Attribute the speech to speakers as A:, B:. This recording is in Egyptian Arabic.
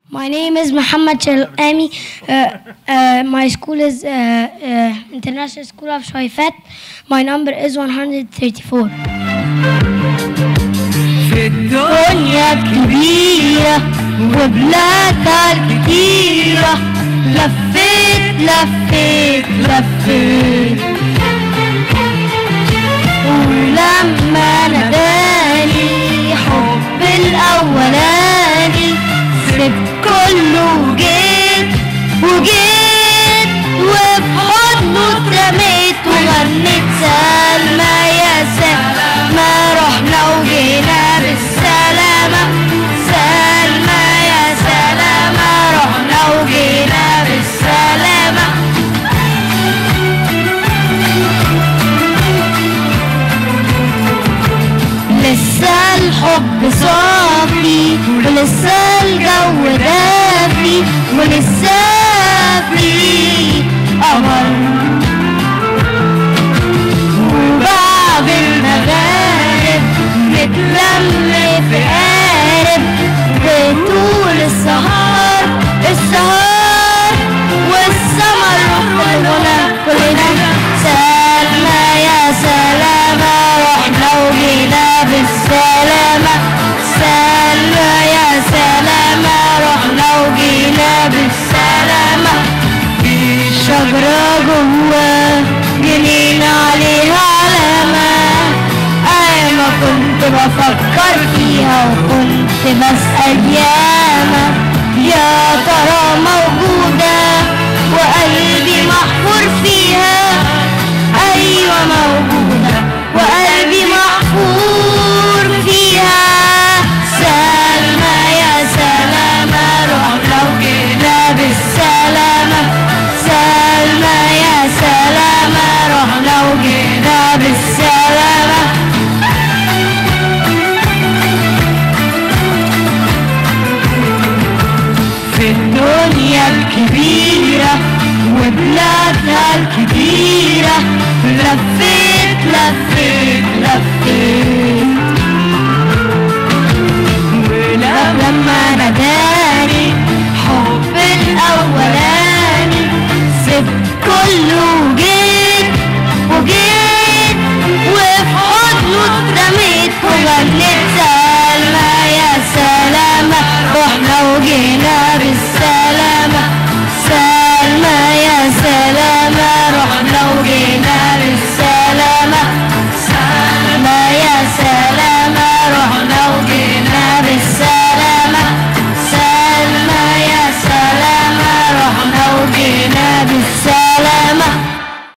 A: My name is Muhammad Shalami. Uh, uh, my school is uh, uh, International School of Shoifat. My number is 134.
B: في الدنيا كبيرة وبلادها الكتيرة لفيت لفيت لفيت ولما ناداني حب الأولاني سبت كله وجيت وجيت وفي حضنه اترميت وغنيت سلمى يا سلمى رحنا وجينا بالسلامة سلمى يا سلامة رحنا وجينا بالسلامة لسه الحب صافي ولسه الجو دافي ولسه في قمر وبعد المغارب نتلم في قارب بطول السهر السهر والسمر كلنا كلنا سلمى يا سلامة رحنا وجينا بالسلامة سلمى يا سلامة رحنا وجينا بالسلامة في شجرة جوا جنين عليها علامة أيما كنت بفكر فيها وكنت بسأل ياما يا ترى موجودة وقلبي محفور فيها أيوة موجودة وقلبي محفور فيها سلمى يا سلامة رحنا وجينا بالسلامة سلمى يا سلامة رحنا وجينا بالسلامة في الدنيا الكبيرة وبلادها الكبيرة لفيت لفيت لفيت ولما ناداني